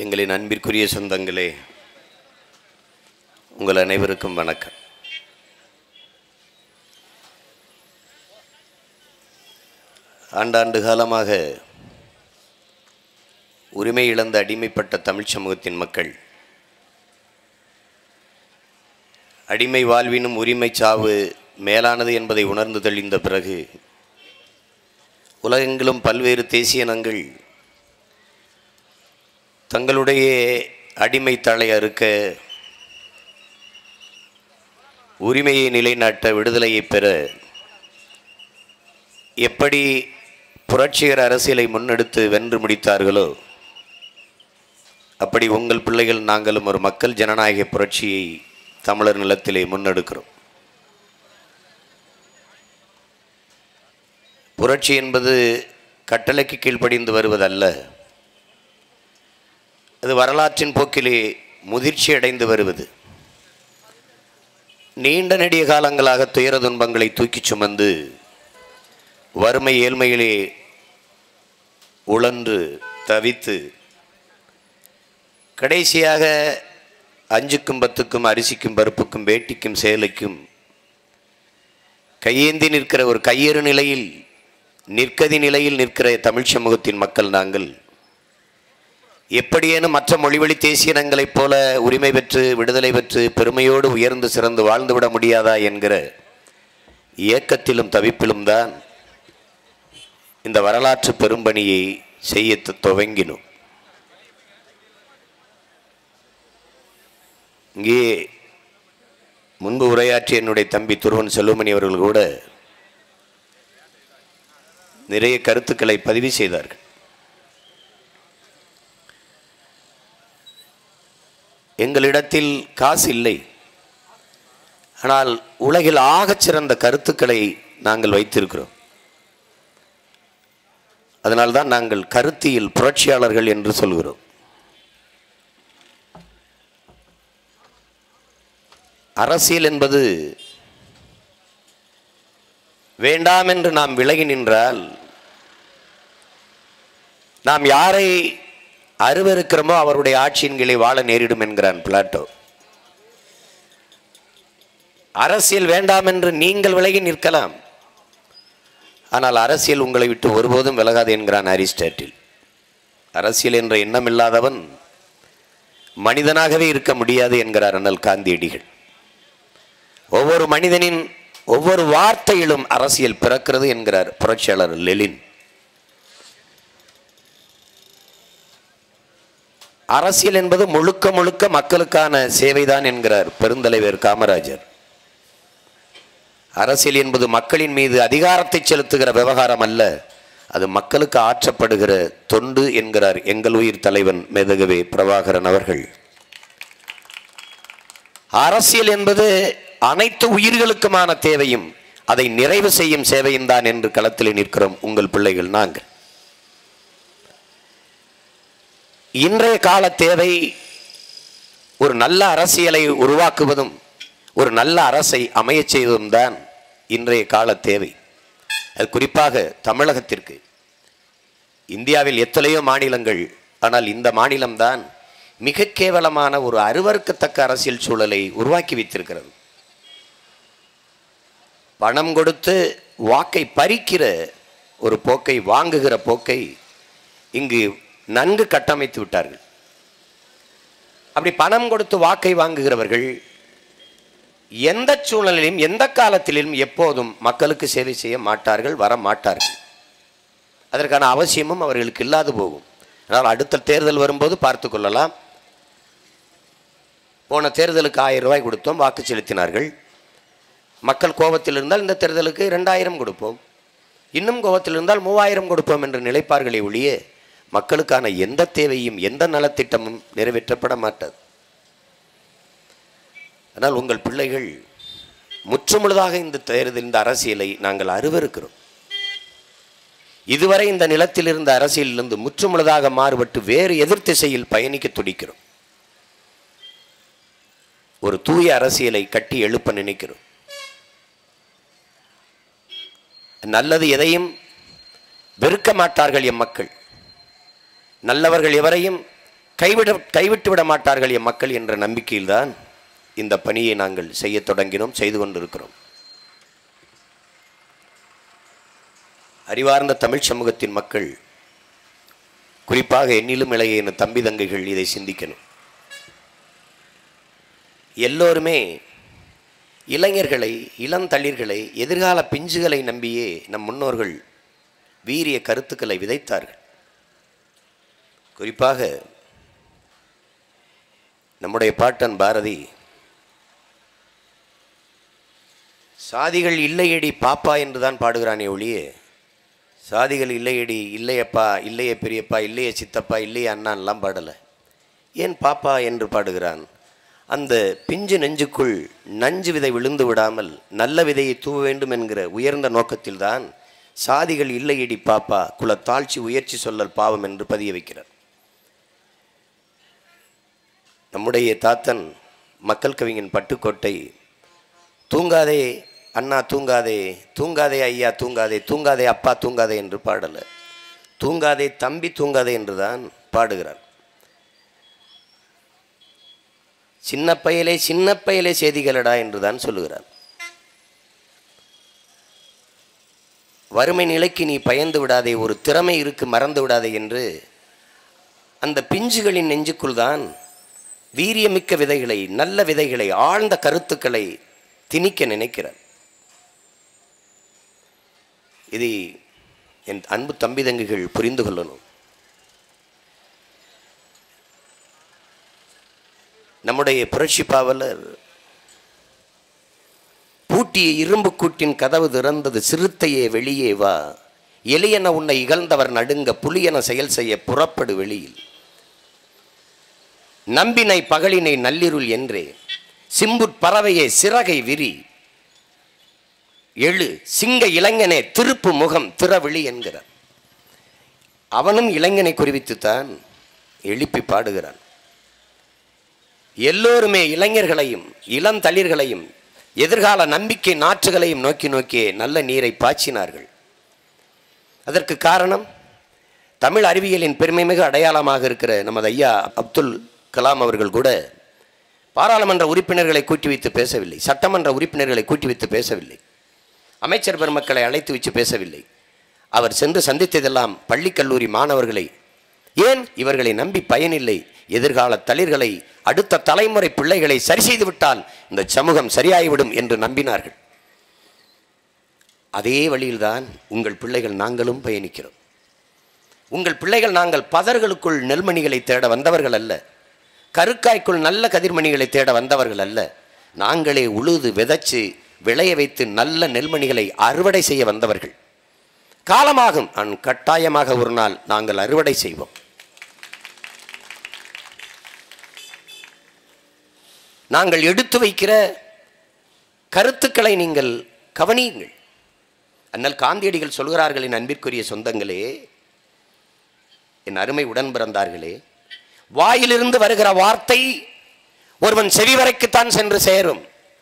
எங்களின் அன்பிற்குரிய சொந்தங்களே உங்கள் அனைவருக்கும் வணக்கம் ஆண்டாண்டு காலமாக உரிமை இழந்த அடிமைப்பட்ட தமிழ் சமூகத்தின் மக்கள் அடிமை வாழ்வினும் உரிமை சாவு மேலானது என்பதை உணர்ந்து தெளிந்த பிறகு உலகெங்கிலும் பல்வேறு தேசிய இனங்கள் தங்களுடைய அடிமை தலை அறுக்க உரிமையை நிலைநாட்ட விடுதலையை பெற எப்படி புரட்சிகர அரசியலை முன்னெடுத்து வென்று முடித்தார்களோ அப்படி உங்கள் பிள்ளைகள் நாங்களும் ஒரு மக்கள் ஜனநாயக புரட்சியை தமிழர் நிலத்திலே முன்னெடுக்கிறோம் புரட்சி என்பது கட்டளைக்கு கீழ்ப்படிந்து வருவதல்ல அது வரலாற்றின் போக்கிலே முதிர்ச்சி அடைந்து வருவது நீண்ட நெடிய காலங்களாக துயர துன்பங்களை தூக்கிச் சுமந்து வறுமை ஏழ்மையிலே உழன்று தவித்து கடைசியாக அஞ்சுக்கும் பத்துக்கும் அரிசிக்கும் பருப்புக்கும் வேட்டிக்கும் சேலைக்கும் கையேந்தி நிற்கிற ஒரு கையேறு நிலையில் நிற்கதி நிலையில் நிற்கிற தமிழ் சமூகத்தின் மக்கள் நாங்கள் எப்படியேனும் மற்ற மொழிவழி தேசிய இனங்களைப் போல உரிமை பெற்று விடுதலை பெற்று பெருமையோடு உயர்ந்து சிறந்து வாழ்ந்துவிட முடியாதா என்கிற இயக்கத்திலும் தவிப்பிலும் தான் இந்த வரலாற்று பெரும்பணியை செய்ய து- துவங்கினோம் இங்கே முன்பு உரையாற்றிய என்னுடைய தம்பி துருவன் செல்வமணி அவர்கள் கூட நிறைய கருத்துக்களை பதிவு செய்தார்கள் எங்களிடத்தில் காசு இல்லை ஆனால் உலகில் ஆகச் சிறந்த கருத்துக்களை நாங்கள் வைத்திருக்கிறோம் அதனால்தான் நாங்கள் கருத்தியல் புரட்சியாளர்கள் என்று சொல்கிறோம் அரசியல் என்பது வேண்டாம் என்று நாம் விலகி நின்றால் நாம் யாரை அருவருக்கிறோமோ அவருடைய ஆட்சியின் கீழே வாழ நேரிடும் என்கிறான் பிளாட்டோ அரசியல் வேண்டாம் என்று நீங்கள் விலகி நிற்கலாம் ஆனால் அரசியல் உங்களை விட்டு ஒருபோதும் விலகாது என்கிறான் அரிஸ்டாட்டில் அரசியல் என்ற எண்ணம் இல்லாதவன் மனிதனாகவே இருக்க முடியாது என்கிறார் அண்ணல் காந்தியடிகள் ஒவ்வொரு மனிதனின் ஒவ்வொரு வார்த்தையிலும் அரசியல் பிறக்கிறது என்கிறார் புரட்சியாளர் லெலின் அரசியல் என்பது முழுக்க முழுக்க மக்களுக்கான சேவைதான் என்கிறார் பெருந்தலைவர் காமராஜர் அரசியல் என்பது மக்களின் மீது அதிகாரத்தை செலுத்துகிற விவகாரம் அல்ல அது மக்களுக்கு ஆற்றப்படுகிற தொண்டு என்கிறார் எங்கள் உயிர் தலைவன் மெதகவே பிரபாகரன் அவர்கள் அரசியல் என்பது அனைத்து உயிர்களுக்குமான தேவையும் அதை நிறைவு செய்யும் சேவையும் தான் என்று களத்தில் நிற்கிறோம் உங்கள் பிள்ளைகள் நாங்கள் இன்றைய கால தேவை ஒரு நல்ல அரசியலை உருவாக்குவதும் ஒரு நல்ல அரசை அமையச் செய்வதும் தான் இன்றைய கால தேவை அது குறிப்பாக தமிழகத்திற்கு இந்தியாவில் எத்தனையோ மாநிலங்கள் ஆனால் இந்த மாநிலம்தான் மிக கேவலமான ஒரு அருவருக்கத்தக்க அரசியல் சூழலை உருவாக்கி வைத்திருக்கிறது பணம் கொடுத்து வாக்கை பறிக்கிற ஒரு போக்கை வாங்குகிற போக்கை இங்கு நன்கு கட்டமைத்து விட்டார்கள் அப்படி பணம் கொடுத்து வாக்கை வாங்குகிறவர்கள் எந்த சூழ்நிலையிலும் எந்த காலத்திலும் எப்போதும் மக்களுக்கு சேவை செய்ய மாட்டார்கள் வர மாட்டார்கள் அதற்கான அவசியமும் அவர்களுக்கு இல்லாது போகும் ஆனால் அடுத்த தேர்தல் வரும்போது பார்த்து கொள்ளலாம் போன தேர்தலுக்கு ஆயிரம் ரூபாய் கொடுத்தோம் வாக்கு செலுத்தினார்கள் மக்கள் கோபத்தில் இருந்தால் இந்த தேர்தலுக்கு ரெண்டாயிரம் கொடுப்போம் இன்னும் கோபத்தில் இருந்தால் மூவாயிரம் கொடுப்போம் என்று நிலைப்பார்களே ஒழிய மக்களுக்கான எந்த தேவையும் எந்த நலத்திட்டமும் நிறைவேற்றப்பட மாட்டாது ஆனால் உங்கள் பிள்ளைகள் முற்றுமுழுதாக இந்த தேர்தல் இந்த அரசியலை நாங்கள் அருவருக்கிறோம் இதுவரை இந்த நிலத்தில் இருந்த அரசியலிலிருந்து முற்றுமுழுதாக மாறுபட்டு வேறு எதிர் திசையில் பயணிக்க துடிக்கிறோம் ஒரு தூய அரசியலை கட்டி எழுப்ப நினைக்கிறோம் நல்லது எதையும் வெறுக்க மாட்டார்கள் எம் மக்கள் நல்லவர்கள் எவரையும் கைவிட கைவிட்டு விட மாட்டார்கள் என் மக்கள் என்ற நம்பிக்கையில்தான் இந்த பணியை நாங்கள் செய்யத் தொடங்கினோம் செய்து கொண்டிருக்கிறோம் அறிவார்ந்த தமிழ் சமூகத்தின் மக்கள் குறிப்பாக என்னிலும் இளைய என் தம்பி தங்கைகள் இதை சிந்திக்கணும் எல்லோருமே இளைஞர்களை இளந்தளிர்களை எதிர்கால பிஞ்சுகளை நம்பியே நம் முன்னோர்கள் வீரிய கருத்துக்களை விதைத்தார்கள் குறிப்பாக நம்முடைய பாட்டன் பாரதி சாதிகள் இல்லையடி பாப்பா என்றுதான் பாடுகிறானே ஒழிய சாதிகள் இல்லையடி இல்லையப்பா இல்லையே பெரியப்பா இல்லையே சித்தப்பா இல்லையே அண்ணான்லாம் பாடலை ஏன் பாப்பா என்று பாடுகிறான் அந்த பிஞ்சு நெஞ்சுக்குள் நஞ்சு விதை விழுந்து விடாமல் நல்ல விதையை தூவ வேண்டும் என்கிற உயர்ந்த நோக்கத்தில்தான் சாதிகள் இல்லையடி பாப்பா குல தாழ்ச்சி உயர்ச்சி சொல்லல் பாவம் என்று பதிய வைக்கிறார் நம்முடைய தாத்தன் மக்கள் கவிஞன் பட்டுக்கோட்டை தூங்காதே அண்ணா தூங்காதே தூங்காதே ஐயா தூங்காதே தூங்காதே அப்பா தூங்காதே என்று பாடல தூங்காதே தம்பி தூங்காதே என்றுதான் பாடுகிறார் சின்ன பயலே சின்ன பயலே செய்திகளடா என்றுதான் சொல்லுகிறார் வறுமை நிலைக்கு நீ பயந்து விடாதே ஒரு திறமை இருக்கு மறந்து விடாதே என்று அந்த பிஞ்சுகளின் நெஞ்சுக்குள் தான் வீரியமிக்க விதைகளை நல்ல விதைகளை ஆழ்ந்த கருத்துக்களை திணிக்க நினைக்கிறார் இதை என் அன்பு தம்பி தங்கிகள் புரிந்து கொள்ளணும் நம்முடைய புரட்சி பாவலர் பூட்டிய இரும்பு கூட்டின் கதவு திறந்தது சிறுத்தையே வெளியே வா எலியென உன்னை இகழ்ந்தவர் நடுங்க புலியென செயல் செய்ய புறப்படு வெளியில் நம்பினை பகலினை நள்ளிருள் என்றே சிம்புட் பறவையே சிறகை விரி எழு சிங்க இளைஞனே திருப்பு முகம் திறவிழி என்கிறார் அவனும் இளைஞனை குறிவித்துத்தான் எழுப்பி பாடுகிறான் எல்லோருமே இளைஞர்களையும் இளம் தளிர்களையும் எதிர்கால நம்பிக்கை நாற்றுகளையும் நோக்கி நோக்கியே நல்ல நீரை பாய்ச்சினார்கள் அதற்கு காரணம் தமிழ் அறிவியலின் பெருமைமிகு அடையாளமாக இருக்கிற நமது ஐயா அப்துல் கலாம் அவர்கள் கூட பாராளுமன்ற உறுப்பினர்களை கூட்டி வைத்து பேசவில்லை சட்டமன்ற உறுப்பினர்களை கூட்டி வைத்து பேசவில்லை அமைச்சர் பெருமக்களை அழைத்து வச்சு பேசவில்லை அவர் சென்று சந்தித்ததெல்லாம் பள்ளி கல்லூரி மாணவர்களை ஏன் இவர்களை நம்பி பயனில்லை எதிர்கால தளிர்களை அடுத்த தலைமுறை பிள்ளைகளை சரி செய்து விட்டால் இந்த சமூகம் சரியாகிவிடும் என்று நம்பினார்கள் அதே வழியில்தான் உங்கள் பிள்ளைகள் நாங்களும் பயணிக்கிறோம் உங்கள் பிள்ளைகள் நாங்கள் பதர்களுக்குள் நெல்மணிகளை தேட வந்தவர்கள் அல்ல கருக்காய்க்குள் நல்ல கதிர்மணிகளை தேட வந்தவர்கள் அல்ல நாங்களே உழுது விதைச்சு விளைய வைத்து நல்ல நெல்மணிகளை அறுவடை செய்ய வந்தவர்கள் காலமாகும் அன் கட்டாயமாக ஒரு நாள் நாங்கள் அறுவடை செய்வோம் நாங்கள் எடுத்து வைக்கிற கருத்துக்களை நீங்கள் கவனியுங்கள் அண்ணல் காந்தியடிகள் சொல்கிறார்கள் என் அன்பிற்குரிய சொந்தங்களே என் அருமை உடன் பிறந்தார்களே வாயிலிருந்து வருகிற வார்த்தை ஒருவன் செவி வரைக்குத்தான் சென்று சேரும்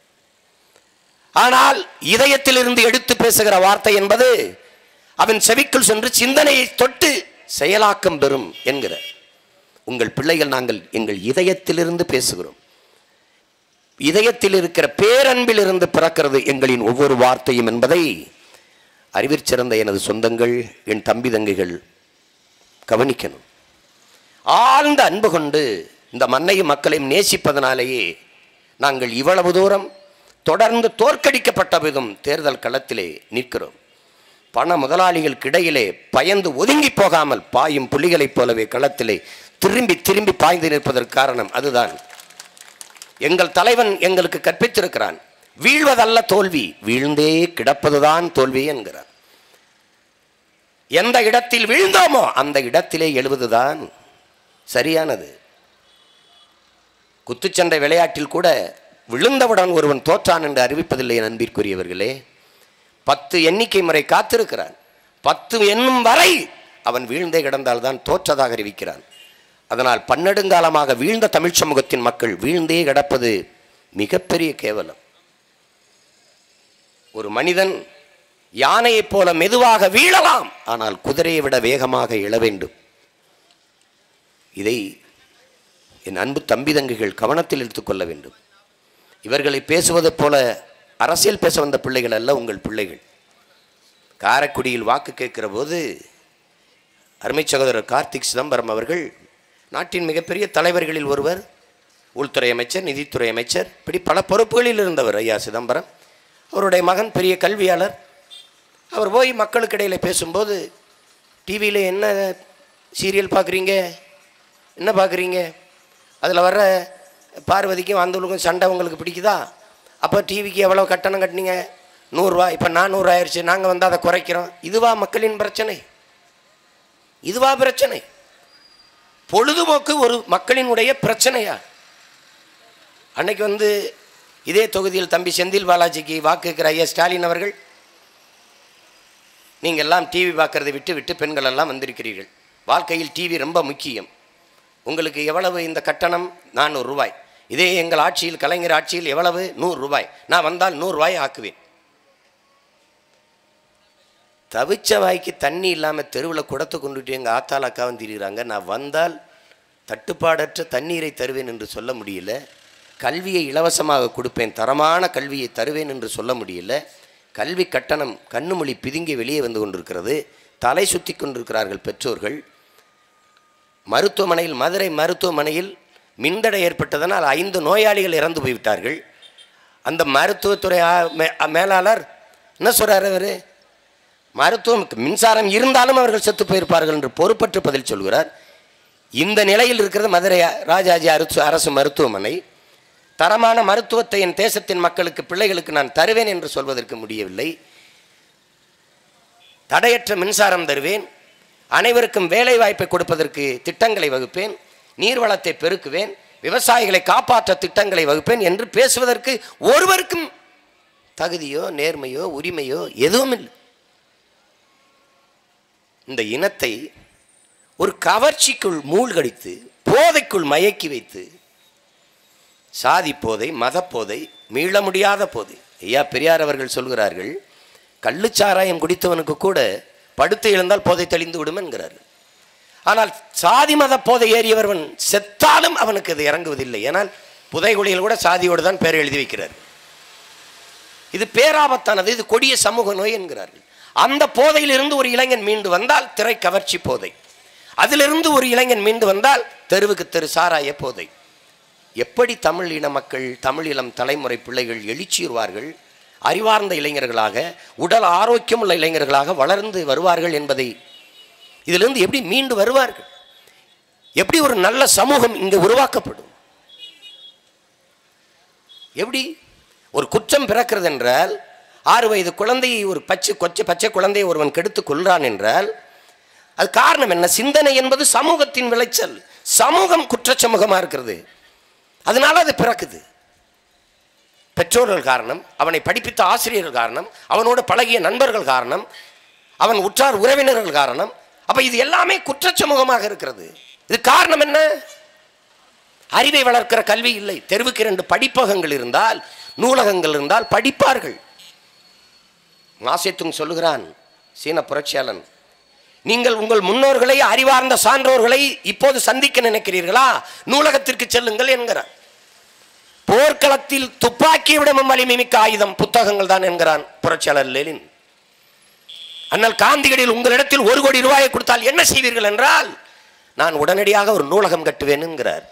ஆனால் இதயத்திலிருந்து எடுத்து பேசுகிற வார்த்தை என்பது அவன் செவிக்குள் சென்று சிந்தனையை தொட்டு செயலாக்கம் பெறும் என்கிற உங்கள் பிள்ளைகள் நாங்கள் எங்கள் இதயத்திலிருந்து பேசுகிறோம் இதயத்தில் இருக்கிற பேரன்பில் இருந்து பிறக்கிறது எங்களின் ஒவ்வொரு வார்த்தையும் என்பதை அறிவிற்சிறந்த எனது சொந்தங்கள் என் தம்பி தங்கைகள் கவனிக்கணும் ஆழ்ந்த அன்பு கொண்டு இந்த மண்ணையும் மக்களையும் நேசிப்பதனாலேயே நாங்கள் இவ்வளவு தூரம் தொடர்ந்து தோற்கடிக்கப்பட்ட விதம் தேர்தல் களத்திலே நிற்கிறோம் பண முதலாளிகளுக்கு இடையிலே பயந்து ஒதுங்கி போகாமல் பாயும் புலிகளைப் போலவே களத்திலே திரும்பி திரும்பி பாய்ந்து நிற்பதற்கு காரணம் அதுதான் எங்கள் தலைவன் எங்களுக்கு கற்பித்திருக்கிறான் வீழ்வதல்ல தோல்வி வீழ்ந்தே கிடப்பதுதான் தோல்வி என்கிறார் எந்த இடத்தில் வீழ்ந்தோமோ அந்த இடத்திலே எழுவதுதான் சரியானது குத்துச்சண்டை விளையாட்டில் கூட விழுந்தவுடன் ஒருவன் தோற்றான் என்று அறிவிப்பதில்லை என் அன்பிற்குரியவர்களே பத்து எண்ணிக்கை முறை காத்திருக்கிறான் பத்து எண்ணும் வரை அவன் வீழ்ந்தே கிடந்தால்தான் தோற்றதாக அறிவிக்கிறான் அதனால் பன்னெடுங்காலமாக வீழ்ந்த தமிழ் சமூகத்தின் மக்கள் வீழ்ந்தே கிடப்பது மிகப்பெரிய கேவலம் ஒரு மனிதன் யானையைப் போல மெதுவாக வீழலாம் ஆனால் குதிரையை விட வேகமாக எழ வேண்டும் இதை என் அன்பு தம்பி தங்கைகள் கவனத்தில் எடுத்துக்கொள்ள வேண்டும் இவர்களை பேசுவதைப் போல அரசியல் பேச வந்த பிள்ளைகள் அல்ல உங்கள் பிள்ளைகள் காரைக்குடியில் வாக்கு கேட்கிற போது அருமை சகோதரர் கார்த்திக் சிதம்பரம் அவர்கள் நாட்டின் மிகப்பெரிய தலைவர்களில் ஒருவர் உள்துறை அமைச்சர் நிதித்துறை அமைச்சர் இப்படி பல பொறுப்புகளில் இருந்தவர் ஐயா சிதம்பரம் அவருடைய மகன் பெரிய கல்வியாளர் அவர் போய் மக்களுக்கு இடையில பேசும்போது டிவியில் என்ன சீரியல் பார்க்குறீங்க என்ன பார்க்குறீங்க அதில் வர்ற பார்வதிக்கும் வந்தவங்களுக்கும் சண்டை உங்களுக்கு பிடிக்குதா அப்போ டிவிக்கு எவ்வளோ கட்டணம் கட்டினீங்க நூறுரூவா இப்போ நானூறு ஆயிடுச்சு நாங்கள் வந்து அதை குறைக்கிறோம் இதுவா மக்களின் பிரச்சனை இதுவா பிரச்சனை பொழுதுபோக்கு ஒரு மக்களினுடைய பிரச்சனையா அன்னைக்கு வந்து இதே தொகுதியில் தம்பி செந்தில் பாலாஜிக்கு வாக்கு கேட்கிற ஐயா ஸ்டாலின் அவர்கள் நீங்கள் எல்லாம் டிவி பார்க்கறதை விட்டு விட்டு பெண்கள் எல்லாம் வந்திருக்கிறீர்கள் வாழ்க்கையில் டிவி ரொம்ப முக்கியம் உங்களுக்கு எவ்வளவு இந்த கட்டணம் நானூறு ரூபாய் இதே எங்கள் ஆட்சியில் கலைஞர் ஆட்சியில் எவ்வளவு நூறு ரூபாய் நான் வந்தால் நூறு ரூபாய் ஆக்குவேன் தவிச்ச வாய்க்கு தண்ணி இல்லாமல் தெருவில் குடத்தை கொண்டுட்டு எங்கள் ஆத்தாள் அக்காவும் திரிகிறாங்க நான் வந்தால் தட்டுப்பாடற்ற தண்ணீரை தருவேன் என்று சொல்ல முடியல கல்வியை இலவசமாக கொடுப்பேன் தரமான கல்வியை தருவேன் என்று சொல்ல முடியல கல்வி கட்டணம் கண்ணுமொழி பிதுங்கி வெளியே வந்து கொண்டிருக்கிறது தலை சுற்றி கொண்டிருக்கிறார்கள் பெற்றோர்கள் மருத்துவமனையில் மதுரை மருத்துவமனையில் மின்தடை ஏற்பட்டதனால் ஐந்து நோயாளிகள் இறந்து போய்விட்டார்கள் அந்த மருத்துவத்துறை ஆ- மே- மேலாளர் என்ன சொல்கிறார் அவர் மருத்துவம் மின்சாரம் இருந்தாலும் அவர்கள் செத்து போயிருப்பார்கள் என்று பொறுப்பற்று பதில் சொல்கிறார் இந்த நிலையில் இருக்கிறது மதுரை ராஜாஜி அரசு அரசு மருத்துவமனை தரமான மருத்துவத்தை என் தேசத்தின் மக்களுக்கு பிள்ளைகளுக்கு நான் தருவேன் என்று சொல்வதற்கு முடியவில்லை தடையற்ற மின்சாரம் தருவேன் அனைவருக்கும் வேலை வாய்ப்பை கொடுப்பதற்கு திட்டங்களை வகுப்பேன் நீர்வளத்தை பெருக்குவேன் விவசாயிகளை காப்பாற்ற திட்டங்களை வகுப்பேன் என்று பேசுவதற்கு ஒருவருக்கும் தகுதியோ நேர்மையோ உரிமையோ எதுவும் இல்லை இந்த இனத்தை ஒரு கவர்ச்சிக்குள் மூழ்கடித்து போதைக்குள் மயக்கி வைத்து சாதி போதை மதப்போதை மீள முடியாத போதை ஐயா பெரியார் அவர்கள் சொல்கிறார்கள் கள்ளுச்சாராயம் குடித்தவனுக்கு கூட படுத்து எழுந்தால் போதை தெளிந்து விடும் என்கிறார்கள் ஆனால் சாதி மத போதை ஏறியவன் செத்தாலும் அவனுக்கு அது இறங்குவதில்லை ஏனால் புதைகுழியில் கூட சாதியோடு தான் பேர் எழுதி வைக்கிறார் இது பேராபத்தானது இது கொடிய சமூக நோய் என்கிறார்கள் அந்த போதையிலிருந்து ஒரு இளைஞன் மீண்டு வந்தால் திரை கவர்ச்சி போதை அதிலிருந்து ஒரு இளைஞன் மீண்டு வந்தால் தெருவுக்கு தெரு சாராய போதை எப்படி தமிழ் இன மக்கள் தமிழ் இளம் தலைமுறை பிள்ளைகள் எழுச்சியுறுவார்கள் அறிவார்ந்த இளைஞர்களாக உடல் ஆரோக்கியமுள்ள இளைஞர்களாக வளர்ந்து வருவார்கள் என்பதை இதிலிருந்து எப்படி மீண்டு வருவார்கள் எப்படி ஒரு நல்ல சமூகம் இங்கு உருவாக்கப்படும் எப்படி ஒரு குற்றம் பிறக்கிறது என்றால் ஆறு வயது குழந்தையை ஒரு பச்சை கொச்சை பச்சை குழந்தையை ஒருவன் கெடுத்து கொள்றான் என்றால் அது காரணம் என்ன சிந்தனை என்பது சமூகத்தின் விளைச்சல் சமூகம் குற்றச்சமூகமா இருக்கிறது அதனால அது பிறக்குது பெற்றோர்கள் காரணம் அவனை படிப்பித்த ஆசிரியர்கள் காரணம் அவனோடு பழகிய நண்பர்கள் காரணம் அவன் உற்றார் உறவினர்கள் காரணம் அப்ப இது எல்லாமே குற்றச்சமூகமாக இருக்கிறது இது காரணம் என்ன அறிவை வளர்க்கிற கல்வி இல்லை தெருவுக்கு இரண்டு படிப்பகங்கள் இருந்தால் நூலகங்கள் இருந்தால் படிப்பார்கள் மாசேத்துங் சொல்லுகிறான் சீன புரட்சியாளன் நீங்கள் உங்கள் முன்னோர்களை அறிவார்ந்த சான்றோர்களை இப்போது சந்திக்க நினைக்கிறீர்களா நூலகத்திற்கு செல்லுங்கள் என்கிறான் போர்க்களத்தில் துப்பாக்கி விடமும் வலிமை மிக்க ஆயுதம் புத்தகங்கள் தான் என்கிறான் புரட்சியாளர் லெனின் அண்ணல் காந்திகளில் உங்களிடத்தில் ஒரு கோடி ரூபாயை கொடுத்தால் என்ன செய்வீர்கள் என்றால் நான் உடனடியாக ஒரு நூலகம் கட்டுவேன் என்கிறார்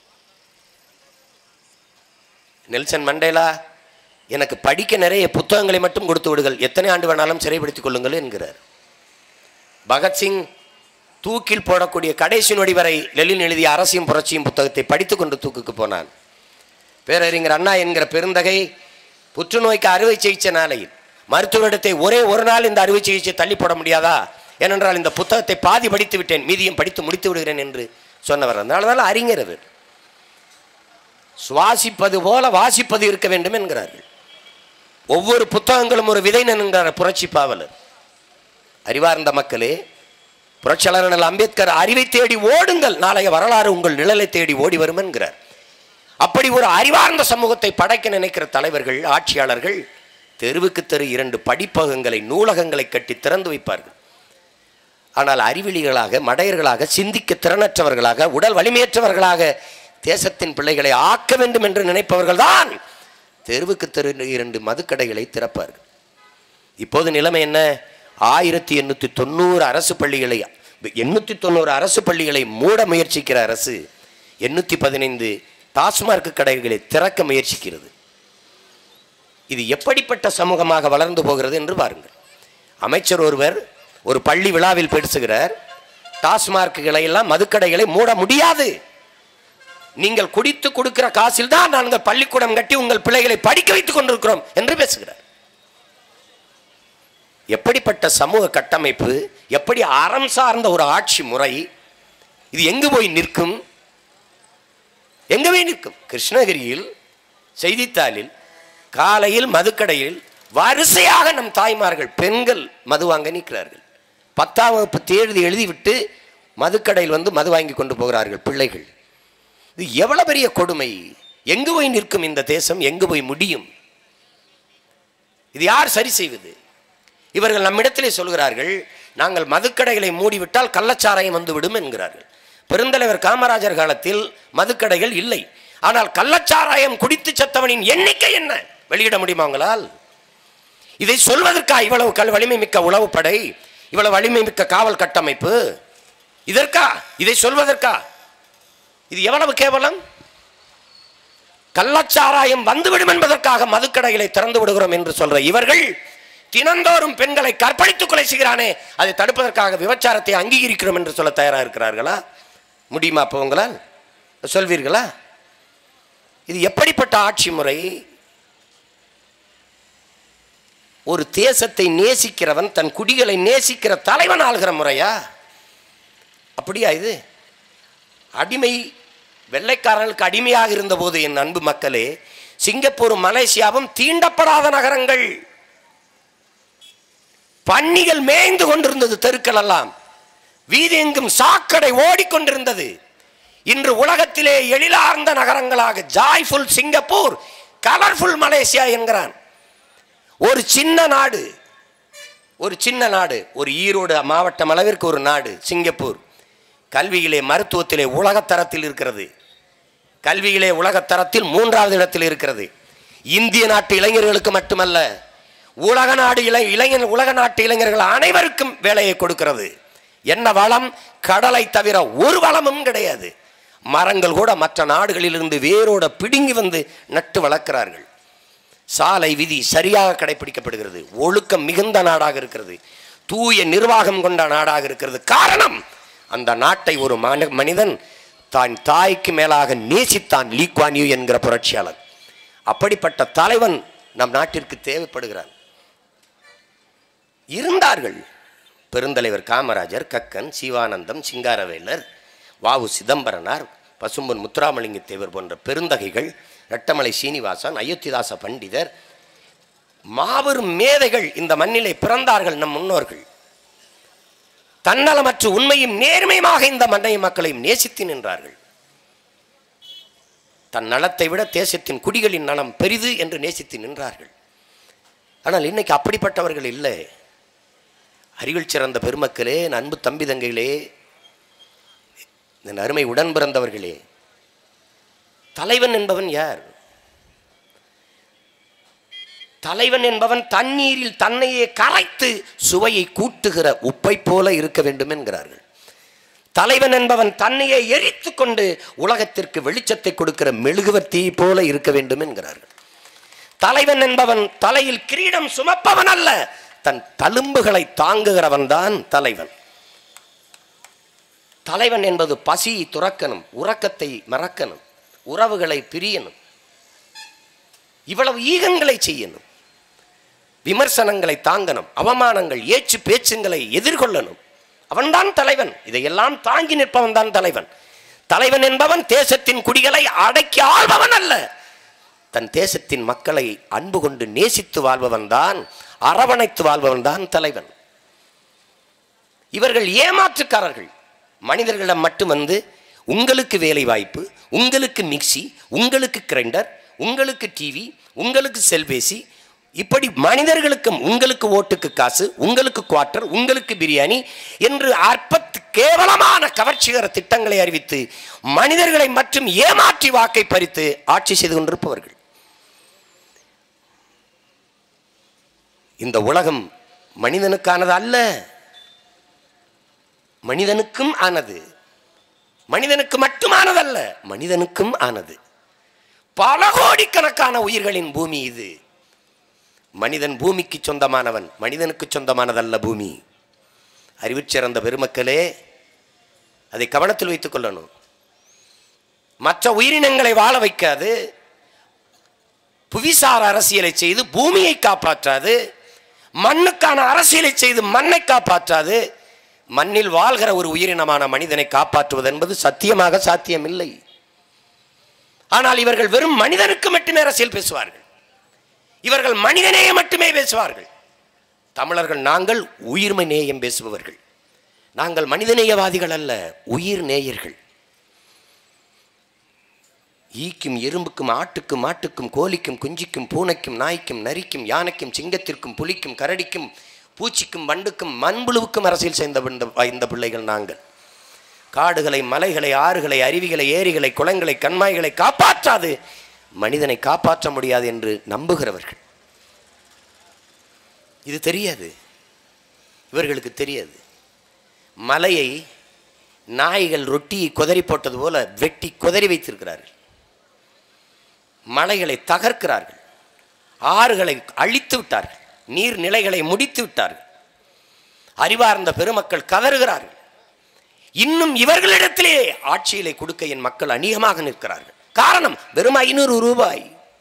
நெல்சன் மண்டேலா எனக்கு படிக்க நிறைய புத்தகங்களை மட்டும் கொடுத்து விடுங்கள் எத்தனை ஆண்டு வேணாலும் சிறைப்படுத்திக் கொள்ளுங்கள் என்கிறார் பகத்சிங் தூக்கில் போடக்கூடிய கடைசி நொடி வரை லெலின் எழுதிய அரசியும் புரட்சியும் புத்தகத்தை படித்துக் கொண்டு தூக்குக்கு போனான் பேரறிஞர் அண்ணா என்கிற பெருந்தகை புற்றுநோய்க்கு அறுவை சிகிச்சை நாளையில் மருத்துவரிடத்தை ஒரே ஒரு நாள் இந்த அறுவை சிகிச்சை தள்ளி போட முடியாதா ஏனென்றால் இந்த புத்தகத்தை பாதி படித்து விட்டேன் மீதியும் படித்து முடித்து விடுகிறேன் என்று சொன்னவர் அதனால தான் அறிஞர் அவர் சுவாசிப்பது போல வாசிப்பது இருக்க வேண்டும் என்கிறார்கள் ஒவ்வொரு புத்தகங்களும் ஒரு விதை என்கிறார் புரட்சி பாவலர் அறிவார்ந்த மக்களே புரட்சியாளர் அம்பேத்கர் அறிவை தேடி ஓடுங்கள் நாளைய வரலாறு உங்கள் நிழலை தேடி ஓடி வரும் என்கிறார் அப்படி ஒரு அறிவார்ந்த சமூகத்தை படைக்க நினைக்கிற தலைவர்கள் ஆட்சியாளர்கள் தெருவுக்கு தெரு இரண்டு படிப்பகங்களை நூலகங்களை கட்டி திறந்து வைப்பார்கள் ஆனால் அறிவிலிகளாக மடையர்களாக சிந்திக்க திறனற்றவர்களாக உடல் வலிமையற்றவர்களாக தேசத்தின் பிள்ளைகளை ஆக்க வேண்டும் என்று நினைப்பவர்கள் தான் தெருவுக்கு தெரு இரண்டு மதுக்கடைகளை திறப்பார்கள் இப்போது நிலைமை என்ன ஆயிரத்தி எண்ணூற்றி தொண்ணூறு அரசு பள்ளிகளை எண்ணூற்றி தொண்ணூறு அரசு பள்ளிகளை மூட முயற்சிக்கிற அரசு எண்ணூற்றி பதினைந்து டாஸ்மார்க் கடைகளை திறக்க முயற்சிக்கிறது இது எப்படிப்பட்ட சமூகமாக வளர்ந்து போகிறது என்று பாருங்கள் அமைச்சர் ஒருவர் ஒரு பள்ளி விழாவில் பேசுகிறார் டாஸ்மார்க்குகளை எல்லாம் மதுக்கடைகளை மூட முடியாது நீங்கள் குடித்து கொடுக்கிற காசில் தான் நாங்கள் பள்ளிக்கூடம் கட்டி உங்கள் பிள்ளைகளை படிக்க வைத்துக் கொண்டிருக்கிறோம் என்று பேசுகிறார் எப்படிப்பட்ட சமூக கட்டமைப்பு எப்படி அறம் சார்ந்த ஒரு ஆட்சி முறை இது எங்கு போய் நிற்கும் எங்க போய் நிற்கும் கிருஷ்ணகிரியில் செய்தித்தாளில் காலையில் மதுக்கடையில் வரிசையாக நம் தாய்மார்கள் பெண்கள் மது வாங்க நிற்கிறார்கள் பத்தாம் வகுப்பு தேர்வு எழுதிவிட்டு மதுக்கடையில் வந்து மது வாங்கி கொண்டு போகிறார்கள் பிள்ளைகள் இது எவ்வளவு பெரிய கொடுமை எங்கு போய் நிற்கும் இந்த தேசம் எங்கு போய் முடியும் இது யார் சரி செய்வது இவர்கள் நம்மிடத்திலே சொல்கிறார்கள் நாங்கள் மதுக்கடைகளை மூடிவிட்டால் கள்ளச்சாராயம் வந்துவிடும் என்கிறார்கள் பெருந்தலைவர் காமராஜர் காலத்தில் மதுக்கடைகள் இல்லை ஆனால் கள்ளச்சாராயம் குடித்து செத்தவனின் எண்ணிக்கை என்ன வெளியிட முடியுமா உங்களால் இதை சொல்வதற்கா இவ்வளவு கல் வலிமை மிக்க உளவுப்படை இவ்வளவு வலிமை மிக்க காவல் கட்டமைப்பு இதற்கா இதை சொல்வதற்கா இது எவ்வளவு கேவலம் கள்ளச்சாராயம் வந்துவிடும் என்பதற்காக மதுக்கடைகளை திறந்து விடுகிறோம் என்று சொல்ற இவர்கள் தினந்தோறும் பெண்களை கற்பழித்து கொலை செய்கிறானே அதை தடுப்பதற்காக விபச்சாரத்தை அங்கீகரிக்கிறோம் என்று சொல்ல தயாராக இருக்கிறார்களா முடியுமா அப்போ உங்களால் சொல்வீர்களா இது எப்படிப்பட்ட ஆட்சி முறை ஒரு தேசத்தை நேசிக்கிறவன் தன் குடிகளை நேசிக்கிற தலைவன் ஆள்கிற முறையா அப்படியா இது அடிமை வெள்ளைக்காரர்களுக்கு அடிமையாக இருந்தபோது என் அன்பு மக்களே சிங்கப்பூரும் மலேசியாவும் தீண்டப்படாத நகரங்கள் பன்னிகள் மேய்ந்து கொண்டிருந்தது தெருக்கள் எல்லாம் வீதி எங்கும் சாக்கடை ஓடிக்கொண்டிருந்தது இன்று உலகத்திலே எழிலார்ந்த நகரங்களாக ஜாய்ஃபுல் சிங்கப்பூர் கலர்ஃபுல் மலேசியா என்கிறான் ஒரு சின்ன நாடு ஒரு சின்ன நாடு ஒரு ஈரோடு மாவட்டம் அளவிற்கு ஒரு நாடு சிங்கப்பூர் கல்வியிலே மருத்துவத்திலே உலகத்தரத்தில் இருக்கிறது கல்வியிலே உலகத்தரத்தில் மூன்றாவது இடத்தில் இருக்கிறது இந்திய நாட்டு இளைஞர்களுக்கு மட்டுமல்ல உலக நாடு இளை இளைஞர் உலக நாட்டு இளைஞர்கள் அனைவருக்கும் வேலையை கொடுக்கிறது என்ன வளம் கடலை தவிர ஒரு வளமும் கிடையாது மரங்கள் கூட மற்ற நாடுகளிலிருந்து வேரோட பிடுங்கி வந்து நட்டு வளர்க்கிறார்கள் சாலை விதி சரியாக கடைபிடிக்கப்படுகிறது ஒழுக்கம் மிகுந்த நாடாக இருக்கிறது தூய நிர்வாகம் கொண்ட நாடாக இருக்கிறது காரணம் அந்த நாட்டை ஒரு மன- மனிதன் தான் தாய்க்கு மேலாக நேசித்தான் லீக்வான் யூ என்கிற புரட்சியாளர் அப்படிப்பட்ட தலைவன் நம் நாட்டிற்கு தேவைப்படுகிறான் இருந்தார்கள் பெருந்தலைவர் காமராஜர் கக்கன் சிவானந்தம் சிங்காரவேலர் வாவு சிதம்பரனார் பசும்பொன் முத்துராமலிங்க தேவர் போன்ற பெருந்தகைகள் ரெட்டமலை சீனிவாசன் அயோத்திதாச பண்டிதர் மாபெரும் மேதைகள் இந்த மண்ணிலே பிறந்தார்கள் நம் முன்னோர்கள் தன்னலமற்ற உண்மையும் நேர்மையுமாக இந்த மண்ணை மக்களையும் நேசித்து நின்றார்கள் தன் நலத்தை விட தேசத்தின் குடிகளின் நலம் பெரிது என்று நேசித்து நின்றார்கள் ஆனால் இன்னைக்கு அப்படிப்பட்டவர்கள் இல்லை அறிவில் சிறந்த பெருமக்களே என் அன்பு தம்பி தங்கைகளே என் அருமை உடன் பிறந்தவர்களே தலைவன் என்பவன் யார் தலைவன் என்பவன் தண்ணீரில் தன்னையே கரைத்து சுவையை கூட்டுகிற உப்பை போல இருக்க வேண்டும் என்கிறார்கள் தலைவன் என்பவன் தன்னையே எரித்து கொண்டு உலகத்திற்கு வெளிச்சத்தை கொடுக்கிற மெழுகுவர்த்தி போல இருக்க வேண்டும் என்கிறார்கள் தலைவன் என்பவன் தலையில் கிரீடம் சுமப்பவன் அல்ல தன் தழும்புகளை தாங்குகிறவன் தான் தலைவன் தலைவன் என்பது பசியை துறக்கணும் உறக்கத்தை மறக்கணும் உறவுகளை பிரியணும் இவ்வளவு ஈகங்களை செய்யணும் விமர்சனங்களை தாங்கணும் அவமானங்கள் ஏச்சு பேச்சுங்களை எதிர்கொள்ளணும் அவன்தான் தலைவன் இதையெல்லாம் தாங்கி நிற்பவன் தான் தலைவன் தலைவன் என்பவன் தேசத்தின் குடிகளை அடக்கி ஆள்பவன் அல்ல தன் தேசத்தின் மக்களை அன்பு கொண்டு நேசித்து வாழ்பவன் தான் அரவணைத்து வாழ்பவன் தான் தலைவன் இவர்கள் ஏமாற்றுக்காரர்கள் மனிதர்களிடம் மட்டும் வந்து உங்களுக்கு வேலை வாய்ப்பு உங்களுக்கு மிக்சி உங்களுக்கு கிரைண்டர் உங்களுக்கு டிவி உங்களுக்கு செல்பேசி இப்படி மனிதர்களுக்கும் உங்களுக்கு ஓட்டுக்கு காசு உங்களுக்கு குவார்ட்டர் உங்களுக்கு பிரியாணி என்று அற்பத்து கேவலமான கவர்ச்சிகர திட்டங்களை அறிவித்து மனிதர்களை மற்றும் ஏமாற்றி வாக்கை பறித்து ஆட்சி செய்து கொண்டிருப்பவர்கள் இந்த உலகம் மனிதனுக்கானது அல்ல மனிதனுக்கும் ஆனது மனிதனுக்கு மட்டுமானதல்ல மனிதனுக்கும் ஆனது பல கோடிக்கணக்கான உயிர்களின் பூமி இது மனிதன் பூமிக்கு சொந்தமானவன் மனிதனுக்கு சொந்தமானதல்ல பூமி அறிவுச்சிறந்த பெருமக்களே அதை கவனத்தில் வைத்துக் கொள்ளணும் மற்ற உயிரினங்களை வாழ வைக்காது புவிசார் அரசியலை செய்து பூமியை காப்பாற்றாது மண்ணுக்கான அரசியலை செய்து மண்ணை காப்பாற்றாது மண்ணில் வாழ்கிற ஒரு உயிரினமான மனிதனை காப்பாற்றுவது என்பது சத்தியமாக சாத்தியமில்லை ஆனால் இவர்கள் வெறும் மனிதனுக்கு மட்டுமே அரசியல் பேசுவார்கள் இவர்கள் மனிதநேய மட்டுமே பேசுவார்கள் தமிழர்கள் நாங்கள் உயிர்மை நேயம் பேசுபவர்கள் நாங்கள் மனிதநேயவாதிகள் அல்ல உயிர் நேயர்கள் ஈக்கும் எறும்புக்கும் ஆட்டுக்கும் மாட்டுக்கும் கோழிக்கும் குஞ்சிக்கும் பூனைக்கும் நாய்க்கும் நரிக்கும் யானைக்கும் சிங்கத்திற்கும் புலிக்கும் கரடிக்கும் பூச்சிக்கும் வண்டுக்கும் மண்புழுவுக்கும் அரசியல் செய்த இந்த இந்த பிள்ளைகள் நாங்கள் காடுகளை மலைகளை ஆறுகளை அருவிகளை ஏரிகளை குளங்களை கண்மாய்களை காப்பாற்றாது மனிதனை காப்பாற்ற முடியாது என்று நம்புகிறவர்கள் இது தெரியாது இவர்களுக்கு தெரியாது மலையை நாய்கள் ரொட்டியை குதறி போட்டது போல வெட்டி குதறி வைத்திருக்கிறார்கள் மலைகளை தகர்க்கிறார்கள் ஆறுகளை அழித்து விட்டார்கள் நீர்நிலைகளை முடித்து விட்டார்கள் அறிவார்ந்த பெருமக்கள் கதறுகிறார்கள் இன்னும் இவர்களிடத்திலே ஆட்சியிலே கொடுக்க என் மக்கள் அநேகமாக நிற்கிறார்கள் காரணம் வெறும் ஐநூறு ரூபாய்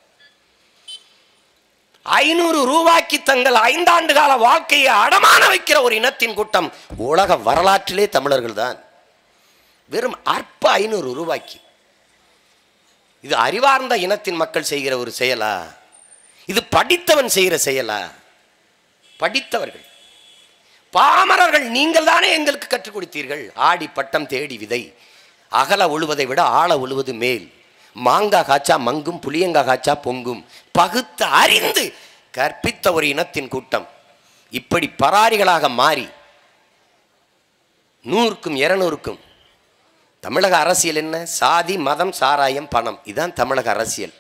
ஐநூறு ரூபாய்க்கு தங்கள் ஐந்தாண்டு கால வாழ்க்கையை அடமான வைக்கிற ஒரு இனத்தின் கூட்டம் உலக வரலாற்றிலே தமிழர்கள் தான் வெறும் அற்ப ஐநூறு ரூபாய்க்கு இது அறிவார்ந்த இனத்தின் மக்கள் செய்கிற ஒரு செயலா இது படித்தவன் செய்கிற செயலா படித்தவர்கள் பாமரர்கள் நீங்கள் தானே எங்களுக்கு கற்றுக் கொடுத்தீர்கள் ஆடி பட்டம் தேடி விதை அகல உழுவதை விட ஆழ உழுவது மேல் மாங்காய் காய்ச்சா மங்கும் புளியங்காய் காய்ச்சா பொங்கும் பகுத்து அறிந்து கற்பித்த ஒரு இனத்தின் கூட்டம் இப்படி பராரிகளாக மாறி நூறுக்கும் இருநூறுக்கும் தமிழக அரசியல் என்ன சாதி மதம் சாராயம் பணம் இதுதான் தமிழக அரசியல்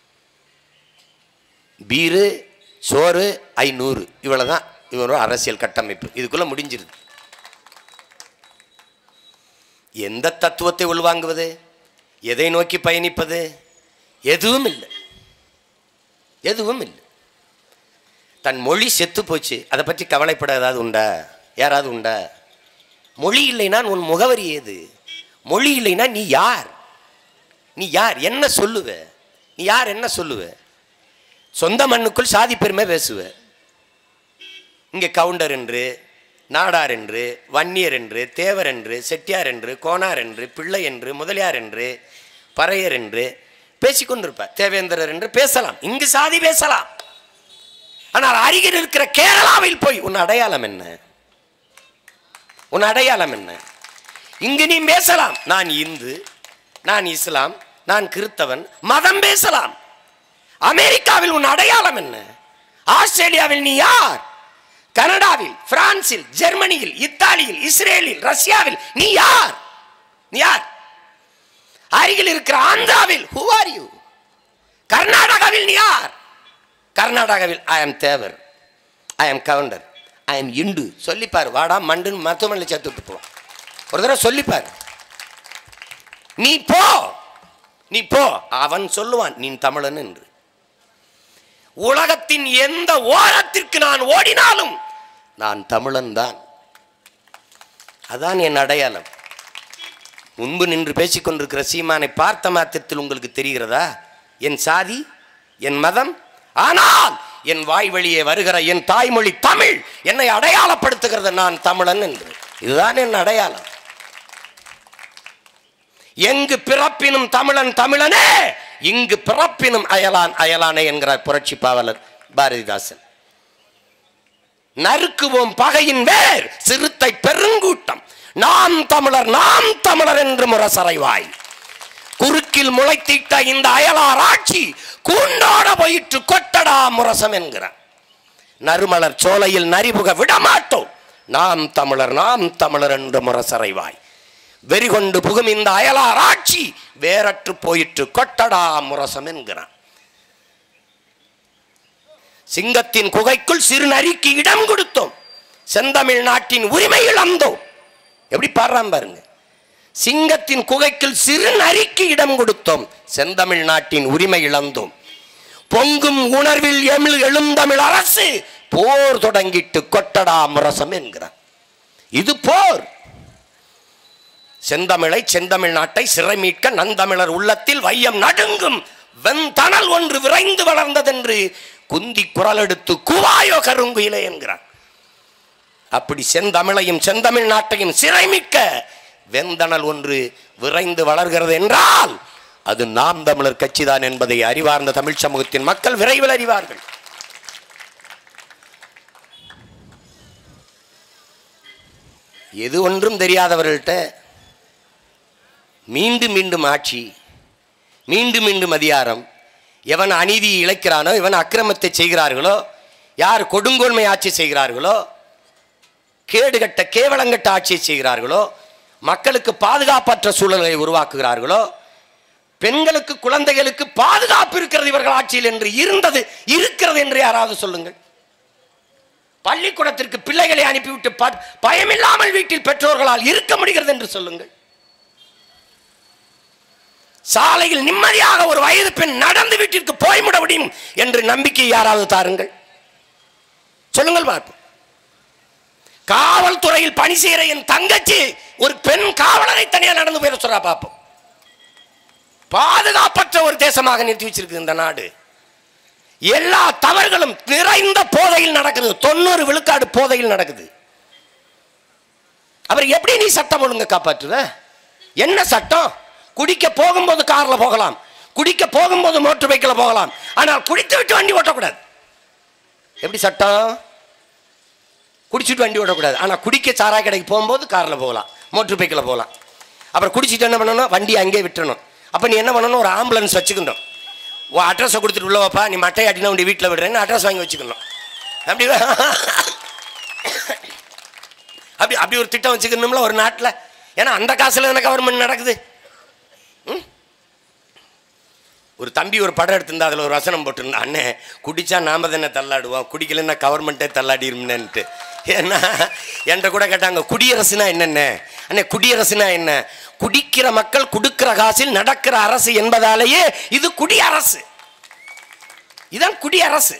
பீரு சோறு ஐநூறு இவ்வளவுதான் இவரோட அரசியல் கட்டமைப்பு இதுக்குள்ள முடிஞ்சிருது எந்த தத்துவத்தை உள்வாங்குவது எதை நோக்கி பயணிப்பது எதுவும் இல்லை எதுவும் இல்லை தன் மொழி செத்து போச்சு அதை பற்றி கவலைப்பட ஏதாவது உண்டா யாராவது உண்டா மொழி இல்லைன்னா உன் முகவரி ஏது மொழி இல்லைன்னா நீ யார் நீ யார் என்ன சொல்லுவ நீ யார் என்ன சொல்லுவ சொந்த மண்ணுக்குள் சாதி பெருமை பேசுவ இங்கே கவுண்டர் என்று நாடார் என்று வன்னியர் என்று தேவர் என்று செட்டியார் என்று கோனார் என்று பிள்ளை என்று முதலியார் என்று பறையர் என்று பேசிக்கொண்டிருப்ப தேவேந்திரர் என்று பேசலாம் இங்கு சாதி பேசலாம் ஆனால் அருகில் இருக்கிற கேரளாவில் போய் உன் அடையாளம் என்ன உன் அடையாளம் என்ன இங்கு நீ பேசலாம் நான் இந்து நான் இஸ்லாம் நான் கிறித்தவன் மதம் பேசலாம் அமெரிக்காவில் உன் அடையாளம் என்ன ஆஸ்திரேலியாவில் நீ யார் கனடாவில் பிரான்சில் ஜெர்மனியில் இத்தாலியில் இஸ்ரேலில் ரஷ்யாவில் நீ யார் நீ யார் அருகில் இருக்கிற ஆந்திராவில் ஹூ ஆர் யூ கர்நாடகாவில் நீ யார் கர்நாடகாவில் ஐ அம் தேவர் ஐ அம் கவுண்டர் ஐ அம் இண்டு சொல்லிப்பார் வாடா மண்டுன்னு மருத்துவமனையில் சேர்த்து விட்டு போ ஒரு தடவை சொல்லிப்பார் நீ போ நீ போ அவன் சொல்லுவான் நீ தமிழன் என்று உலகத்தின் எந்த ஓரத்திற்கு நான் ஓடினாலும் நான் தமிழன் தான் அதான் என் அடையாளம் முன்பு நின்று பேசிக்கொண்டிருக்கிற சீமானை பார்த்த மாத்திரத்தில் உங்களுக்கு தெரிகிறதா என் சாதி என் மதம் ஆனால் என் வாய் வழியே வருகிற என் தாய்மொழி தமிழ் என்னை அடையாளப்படுத்துகிறது நான் தமிழன் என்று இதுதான் என் அடையாளம் எங்கு பிறப்பினும் தமிழன் தமிழனே இங்கு பிறப்பினும் அயலான் அயலானே என்கிறார் புரட்சி பாவலர் பாரதிதாசன் நறுக்குவோம் பகையின் வேர் சிறுத்தை பெருங்கூட்டம் நாம் தமிழர் நாம் தமிழர் என்று முரசறைவாய் குறுக்கில் முளைத்திட்ட இந்த அயலார் ஆட்சி கூண்டோட போயிற்று கொட்டடா முரசம் என்கிறார் நறுமலர் சோலையில் நரிபுக விடமாட்டோம் நாம் தமிழர் நாம் தமிழர் என்று முரசறைவாய் வெறிகொண்டு புகும் இந்த அயலார் ஆட்சி வேறற்று போயிற்று கொட்டடா முரசம் என்கிறான் சிங்கத்தின் குகைக்குள் சிறு நரிக்கு இடம் கொடுத்தோம் செந்தமிழ் நாட்டின் உரிமை இழந்தோம் எப்படி பாடுறான் பாருங்க சிங்கத்தின் குகைக்குள் சிறு நரிக்கு இடம் கொடுத்தோம் செந்தமிழ் நாட்டின் உரிமை இழந்தோம் பொங்கும் உணர்வில் எமிழ் எழுந்தமிழ் அரசு போர் தொடங்கிட்டு கொட்டடா முரசம் என்கிறார் இது போர் செந்தமிழை செந்தமிழ் நாட்டை சிறை மீட்க நந்தமிழர் உள்ளத்தில் வையம் நடுங்கும் வெந்தணல் ஒன்று விரைந்து வளர்ந்ததென்று குந்தி குரல் எடுத்து குவாயோ கருங்குயிலே என்கிறார் அப்படி செந்தமிழையும் செந்தமிழ் நாட்டையும் சிறை மீட்க வெந்தணல் ஒன்று விரைந்து வளர்கிறது என்றால் அது நாம் தமிழர் கட்சிதான் என்பதை அறிவார்ந்த தமிழ் சமூகத்தின் மக்கள் விரைவில் அறிவார்கள் எது ஒன்றும் தெரியாதவர்கள்ட்ட மீண்டும் மீண்டும் ஆட்சி மீண்டும் மீண்டும் அதிகாரம் எவன் அநீதி இழைக்கிறானோ எவன் அக்கிரமத்தை செய்கிறார்களோ யார் கொடுங்கோன்மை ஆட்சி செய்கிறார்களோ கேடுகட்ட கேவலங்கட்ட ஆட்சியை செய்கிறார்களோ மக்களுக்கு பாதுகாப்பற்ற சூழலை உருவாக்குகிறார்களோ பெண்களுக்கு குழந்தைகளுக்கு பாதுகாப்பு இருக்கிறது இவர்கள் ஆட்சியில் என்று இருந்தது இருக்கிறது என்று யாராவது சொல்லுங்கள் பள்ளிக்கூடத்திற்கு பிள்ளைகளை அனுப்பிவிட்டு ப- பயமில்லாமல் வீட்டில் பெற்றோர்களால் இருக்க முடிகிறது என்று சொல்லுங்கள் சாலையில் நிம்மதியாக ஒரு வயது பெண் நடந்து வீட்டிற்கு போய்விட முடியும் என்று நம்பிக்கை யாராவது தாருங்கள் சொல்லுங்கள் பார்ப்போம் காவல்துறையில் பணி செய்கிற என் தங்கச்சி ஒரு பெண் காவலரை தனியா நடந்து போயிட சொல்றா பார்ப்போம் பாதுகாப்பற்ற ஒரு தேசமாக நிறுத்தி வச்சிருக்கு இந்த நாடு எல்லா தவறுகளும் நிறைந்த போதையில் நடக்குது தொண்ணூறு விழுக்காடு போதையில் நடக்குது அப்புறம் எப்படி நீ சட்டம் ஒழுங்க காப்பாற்றுவ என்ன சட்டம் குடிக்க போகும்போது கார்ல போகலாம் குடிக்க போகும்போது மோட்டர் பைக்கில் போகலாம் ஆனால் குடித்து விட்டு வண்டி ஓட்டக்கூடாது எப்படி சட்டம் குடிச்சிட்டு வண்டி ஓட்டக்கூடாது ஆனால் குடிக்க சாராய கடைக்கு போகும்போது காரில் போகலாம் மோட்டர் பைக்கில் போகலாம் அப்புறம் குடிச்சிட்டு என்ன பண்ணணும் வண்டி அங்கேயே விட்டுறணும் அப்போ நீ என்ன பண்ணணும் ஒரு ஆம்புலன்ஸ் வச்சுக்கணும் உன் அட்ரஸை கொடுத்துட்டு உள்ள வாப்பா நீ மட்டை ஆட்டினா உண்டி வீட்டில் விடுறேன்னு அட்ரஸ் வாங்கி வச்சுக்கணும் அப்படி அப்படி அப்படி ஒரு திட்டம் வச்சுக்கணும்ல ஒரு நாட்டில் ஏன்னா அந்த காசுல தானே கவர்மெண்ட் நடக்குது ம்? ஒரு தம்பி ஒரு படம் எடுத்திருந்தா அதில் ஒரு வசனம் போட்டிருந்தா அண்ணே குடிச்சா நாம தானே தள்ளாடுவோம் குடிக்கலன்னா கவர்மெண்ட்டே தள்ளாடிருமேன்ட்டு ஏன்னா என்கிட்ட கூட கேட்டாங்க குடியரசுனா என்னென்ன அண்ணே குடியரசுனா என்ன குடிக்கிற மக்கள் குடுக்கிற காசில் நடக்கிற அரசு என்பதாலேயே இது குடியரசு இதான் குடியரசு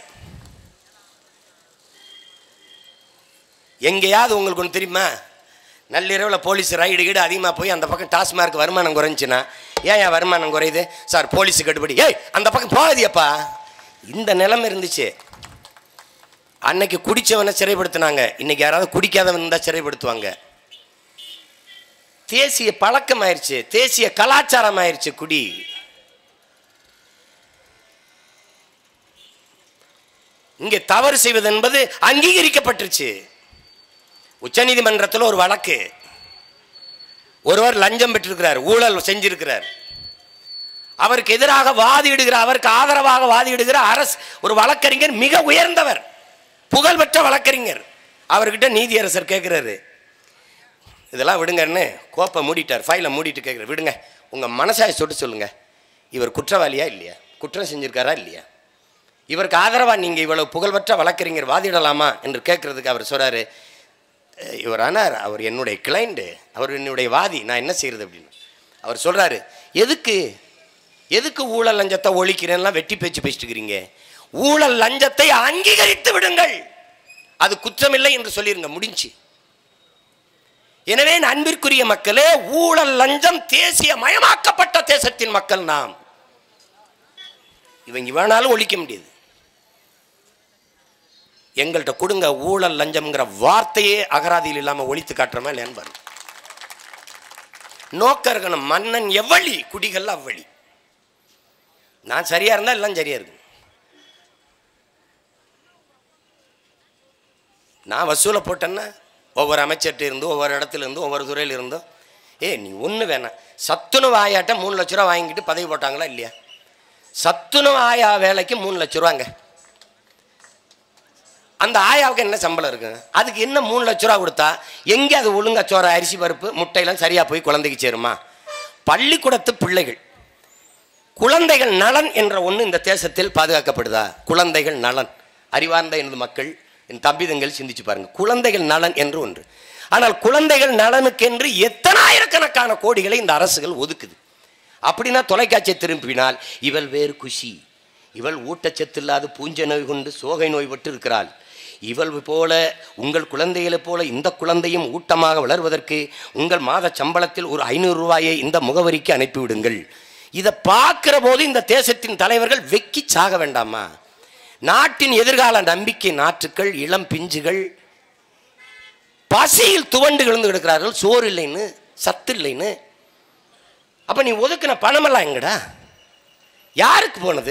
எங்கேயாவது உங்களுக்கு ஒன்று தெரியுமா நள்ளிரவில் போலீஸ் ரைடு கீடு அதிகமாக போய் அந்த பக்கம் டாஸ்மார்க் வருமானம் குறைஞ்சுன்னா ஏன் ஏன் வருமானம் குறையுது சார் போலீஸ் கட்டுப்படி ஏய் அந்த பக்கம் போகாதியப்பா இந்த நிலைமை இருந்துச்சு அன்னைக்கு குடிச்சவனை சிறைப்படுத்தினாங்க இன்னைக்கு யாராவது குடிக்காதவன் இருந்தால் சிறைப்படுத்துவாங்க தேசிய பழக்கம் ஆயிடுச்சு தேசிய கலாச்சாரம் ஆயிடுச்சு குடி இங்கே தவறு செய்வது என்பது அங்கீகரிக்கப்பட்டுருச்சு உச்சநீதிமன்றத்தில் ஒரு வழக்கு ஒருவர் லஞ்சம் பெற்றிருக்கிறார் ஊழல் செஞ்சிருக்கிறார் அவருக்கு எதிராக வாதிடுகிற அவருக்கு ஆதரவாக வாதிடுகிற அரசு ஒரு வழக்கறிஞர் மிக உயர்ந்தவர் புகழ்பெற்ற வழக்கறிஞர் அவர்கிட்ட நீதியரசர் கேட்குறாரு இதெல்லாம் விடுங்கன்னு கோப்பை மூடிட்டார் ஃபைலை மூடிட்டு கேட்குறாரு விடுங்க உங்கள் மனசாய் சொட்டு சொல்லுங்க இவர் குற்றவாளியா இல்லையா குற்றம் செஞ்சிருக்காரா இல்லையா இவருக்கு ஆதரவாக நீங்கள் இவ்வளவு புகழ்பெற்ற வழக்கறிஞர் வாதிடலாமா என்று கேட்கறதுக்கு அவர் சொல்றாரு "அஹ், இவர் ஆனார் அவர் என்னுடைய கிளைண்டு அவர் என்னுடைய வாதி நான் என்ன செய்யறது அப்படின்னு அவர் சொல்றாரு எதுக்கு எதுக்கு ஊழல் லஞ்சத்தை ஒழிக்கிறேன்லாம் வெட்டி பேச்சு பேசிட்டு இருக்கிறீங்க ஊழல் லஞ்சத்தை அங்கீகரித்து விடுங்கள் அது குற்றமில்லை என்று சொல்லிருங்க முடிஞ்சு எனவே என் அன்பிற்குரிய மக்களே ஊழல் லஞ்சம் தேசிய மயமாக்கப்பட்ட தேசத்தின் மக்கள் நாம் இவங்க வேணாலும் ஒழிக்க முடியாது எங்கள்கிட்ட கொடுங்க ஊழல் லஞ்சம்ங்கிற வார்த்தையே அகராதியில் இல்லாம ஒழித்து காட்டுறமா இல்லையான்னு பாருங்க நோக்க இருக்கணும் மன்னன் எவ்வளி குடிகள் அவ்வழி நான் சரியா இருந்தா எல்லாம் சரியா இருக்கு நான் வசூலை போட்டேன்னா ஒவ்வொரு அமைச்சர்கிட்ட இருந்து ஒவ்வொரு இடத்துல இருந்து ஒவ்வொரு துறையில இருந்தும் ஏ நீ ஒன்று வேணாம் சத்துணவு ஆயாட்ட மூணு லட்ச ரூபா வாங்கிட்டு பதவி போட்டாங்களா இல்லையா சத்துணவு ஆயா வேலைக்கு மூணு லட்ச ரூபாங்க அந்த ஆயாவுக்கு என்ன சம்பளம் இருக்கு அதுக்கு என்ன மூணு லட்ச ரூபா கொடுத்தா எங்கே அது ஒழுங்கா சோற அரிசி பருப்பு முட்டையெல்லாம் சரியா போய் குழந்தைக்கு சேருமா பள்ளிக்கூடத்து பிள்ளைகள் குழந்தைகள் நலன் என்ற ஒன்று இந்த தேசத்தில் பாதுகாக்கப்படுதா குழந்தைகள் நலன் அறிவார்ந்த எனது மக்கள் என் தம்பிதங்கள் சிந்திச்சு பாருங்க குழந்தைகள் நலன் என்று ஒன்று ஆனால் குழந்தைகள் நலனுக்கென்று எத்தனாயிரக்கணக்கான கோடிகளை இந்த அரசுகள் ஒதுக்குது அப்படின்னா தொலைக்காட்சியை திரும்பினால் இவள் வேறு குஷி இவள் ஊட்டச்சத்து இல்லாத பூஞ்ச நோய் கொண்டு சோகை நோய் பட்டு இருக்கிறாள் இவள் போல உங்கள் குழந்தைகளைப் போல இந்த குழந்தையும் ஊட்டமாக வளர்வதற்கு உங்கள் மாத சம்பளத்தில் ஒரு ஐநூறு ரூபாயை இந்த முகவரிக்கு அனுப்பிவிடுங்கள் இதை பார்க்கிற போது இந்த தேசத்தின் தலைவர்கள் வெக்கி சாக வேண்டாமா நாட்டின் எதிர்கால நம்பிக்கை நாற்றுக்கள் இளம் பிஞ்சுகள் பசியில் துவண்டு விழுந்து கிடக்கிறார்கள் சோறு இல்லைன்னு சத்து இல்லைன்னு அப்ப நீ ஒதுக்கின பணமெல்லாம் எங்கடா யாருக்கு போனது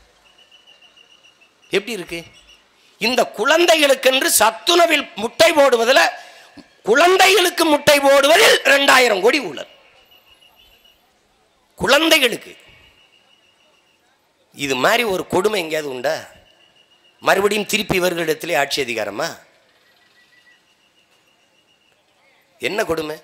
எப்படி இருக்கு இந்த குழந்தைகளுக்கென்று சத்துணவில் முட்டை போடுவதில் குழந்தைகளுக்கு முட்டை போடுவதில் ரெண்டாயிரம் கோடி உள்ளது குழந்தைகளுக்கு இது மாதிரி ஒரு கொடுமை எங்கேயாவது உண்டா மறுபடியும் திருப்பி இவர்களிடத்திலே ஆட்சி அதிகாரமா என்ன கொடுமை